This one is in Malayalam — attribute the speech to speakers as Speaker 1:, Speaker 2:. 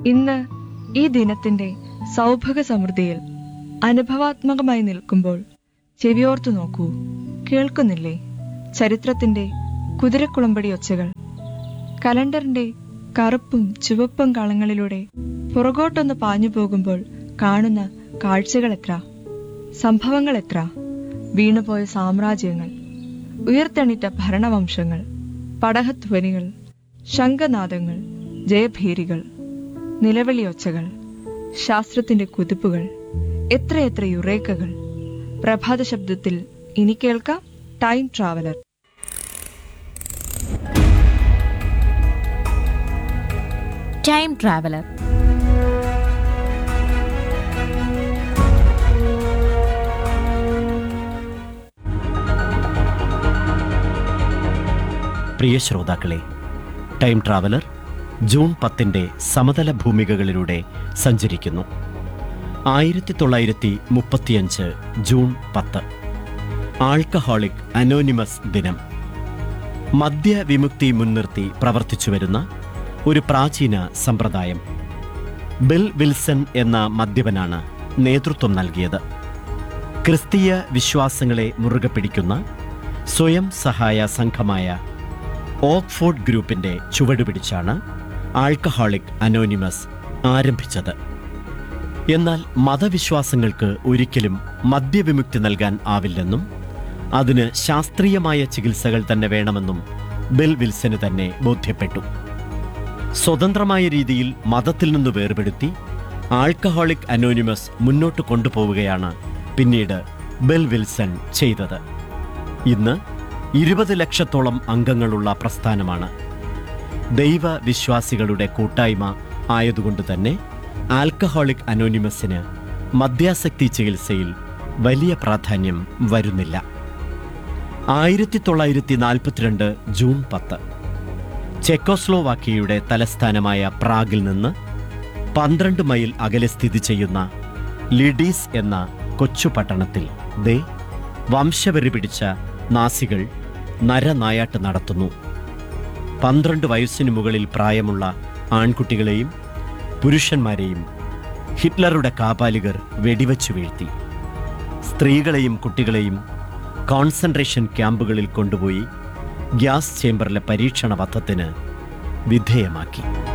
Speaker 1: ഇന്ന് ഈ ദിനത്തിന്റെ സൗഭഗ സമൃദ്ധിയിൽ അനുഭവാത്മകമായി നിൽക്കുമ്പോൾ ചെവിയോർത്തു നോക്കൂ കേൾക്കുന്നില്ലേ ചരിത്രത്തിന്റെ കുതിരക്കുളമ്പടി ഒച്ചകൾ കലണ്ടറിന്റെ കറുപ്പും ചുവപ്പും കളങ്ങളിലൂടെ പുറകോട്ടൊന്ന് പാഞ്ഞു പോകുമ്പോൾ കാണുന്ന കാഴ്ചകൾ എത്ര സംഭവങ്ങൾ എത്ര വീണുപോയ സാമ്രാജ്യങ്ങൾ ഉയർത്തെണിറ്റ ഭരണവംശങ്ങൾ പടഹധ്വനികൾ ശംഖനാദങ്ങൾ ജയഭീരികൾ നിലവിളിയൊച്ചകൾ ശാസ്ത്രത്തിന്റെ കുതിപ്പുകൾ എത്രയെത്ര യുറേക്കകൾ പ്രഭാത ശബ്ദത്തിൽ ഇനി കേൾക്കാം ടൈം ട്രാവലർ
Speaker 2: ടൈം ട്രാവലർ
Speaker 3: പ്രിയ ശ്രോതാക്കളെ ടൈം ട്രാവലർ ജൂൺ പത്തിൻ്റെ സമതല ഭൂമികകളിലൂടെ സഞ്ചരിക്കുന്നു ആയിരത്തി തൊള്ളായിരത്തി മുപ്പത്തിയഞ്ച് ജൂൺ പത്ത് ആൾക്കഹോളിക് അനോണിമസ് ദിനം മദ്യവിമുക്തി മുൻനിർത്തി പ്രവർത്തിച്ചുവരുന്ന ഒരു പ്രാചീന സമ്പ്രദായം ബിൽ വിൽസൺ എന്ന മദ്യപനാണ് നേതൃത്വം നൽകിയത് ക്രിസ്തീയ വിശ്വാസങ്ങളെ മുറുകെ പിടിക്കുന്ന സ്വയം സഹായ സംഘമായ ഓക്സ്ഫോർഡ് ഗ്രൂപ്പിന്റെ ചുവടുപിടിച്ചാണ് ആൾക്കഹോളിക് അനോണിമസ് ആരംഭിച്ചത് എന്നാൽ മതവിശ്വാസങ്ങൾക്ക് ഒരിക്കലും മദ്യവിമുക്തി നൽകാൻ ആവില്ലെന്നും അതിന് ശാസ്ത്രീയമായ ചികിത്സകൾ തന്നെ വേണമെന്നും ബിൽ വിൽസന് തന്നെ ബോധ്യപ്പെട്ടു സ്വതന്ത്രമായ രീതിയിൽ മതത്തിൽ നിന്ന് വേർപെടുത്തി ആൾക്കഹോളിക് അനോണിമസ് മുന്നോട്ട് കൊണ്ടുപോവുകയാണ് പിന്നീട് ബിൽ വിൽസൺ ചെയ്തത് ഇന്ന് ഇരുപത് ലക്ഷത്തോളം അംഗങ്ങളുള്ള പ്രസ്ഥാനമാണ് ദൈവവിശ്വാസികളുടെ കൂട്ടായ്മ ആയതുകൊണ്ട് തന്നെ ആൽക്കഹോളിക് അനോണിമസിന് മദ്യാസക്തി ചികിത്സയിൽ വലിയ പ്രാധാന്യം വരുന്നില്ല ആയിരത്തി തൊള്ളായിരത്തി നാൽപ്പത്തിരണ്ട് ജൂൺ പത്ത് ചെക്കോസ്ലോവാക്കിയയുടെ തലസ്ഥാനമായ പ്രാഗിൽ നിന്ന് പന്ത്രണ്ട് മൈൽ അകലെ സ്ഥിതി ചെയ്യുന്ന ലിഡീസ് എന്ന കൊച്ചു പട്ടണത്തിൽ ദേ വംശവെറി പിടിച്ച നാസികൾ നരനായാട്ട് നടത്തുന്നു പന്ത്രണ്ട് വയസ്സിന് മുകളിൽ പ്രായമുള്ള ആൺകുട്ടികളെയും പുരുഷന്മാരെയും ഹിറ്റ്ലറുടെ കാപാലികർ വെടിവച്ചു വീഴ്ത്തി സ്ത്രീകളെയും കുട്ടികളെയും കോൺസെൻട്രേഷൻ ക്യാമ്പുകളിൽ കൊണ്ടുപോയി ഗ്യാസ് ചേംബറിലെ പരീക്ഷണ വധത്തിന് വിധേയമാക്കി